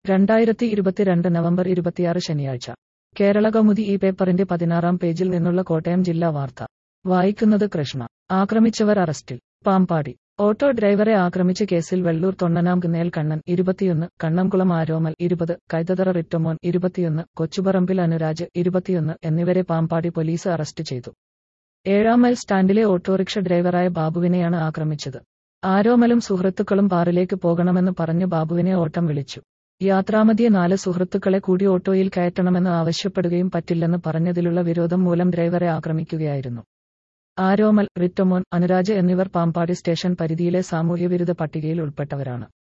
രണ്ടായിരത്തി ഇരുപത്തിരണ്ട് നവംബർ ഇരുപത്തിയാറ് ശനിയാഴ്ച കേരള കൗമുദി ഈ പേപ്പറിന്റെ പതിനാറാം പേജിൽ നിന്നുള്ള കോട്ടയം ജില്ലാ വാർത്ത വായിക്കുന്നത് കൃഷ്ണ ആക്രമിച്ചവർ അറസ്റ്റിൽ പാമ്പാടി ഓട്ടോ ഡ്രൈവറെ ആക്രമിച്ച കേസിൽ വെള്ളൂർ തൊണ്ണനാംകുന്നേൽ കണ്ണൻ ഇരുപത്തിയൊന്ന് കണ്ണംകുളം ആരോമൽ ഇരുപത് കൈതതറ റിറ്റമോൻ ഇരുപത്തിയൊന്ന് കൊച്ചുപറമ്പിൽ അനുരാജ് ഇരുപത്തിയൊന്ന് എന്നിവരെ പാമ്പാടി പോലീസ് അറസ്റ്റ് ചെയ്തു ഏഴാം മൈൽ സ്റ്റാൻഡിലെ ഓട്ടോറിക്ഷ ഡ്രൈവറായ ബാബുവിനെയാണ് ആക്രമിച്ചത് ആരോമലും സുഹൃത്തുക്കളും ബാറിലേക്ക് പോകണമെന്ന് പറഞ്ഞ് ബാബുവിനെ ഓട്ടം വിളിച്ചു യാത്രാമതിയെ നാല് സുഹൃത്തുക്കളെ കൂടി ഓട്ടോയിൽ കയറ്റണമെന്ന് ആവശ്യപ്പെടുകയും പറ്റില്ലെന്ന് പറഞ്ഞതിലുള്ള വിരോധം മൂലം ഡ്രൈവറെ ആക്രമിക്കുകയായിരുന്നു ആരോമൽ റിറ്റമോൻ അനുരാജ് എന്നിവർ പാമ്പാടി സ്റ്റേഷൻ പരിധിയിലെ സാമൂഹ്യവിരുദ്ധ പട്ടികയിൽ ഉൾപ്പെട്ടവരാണ്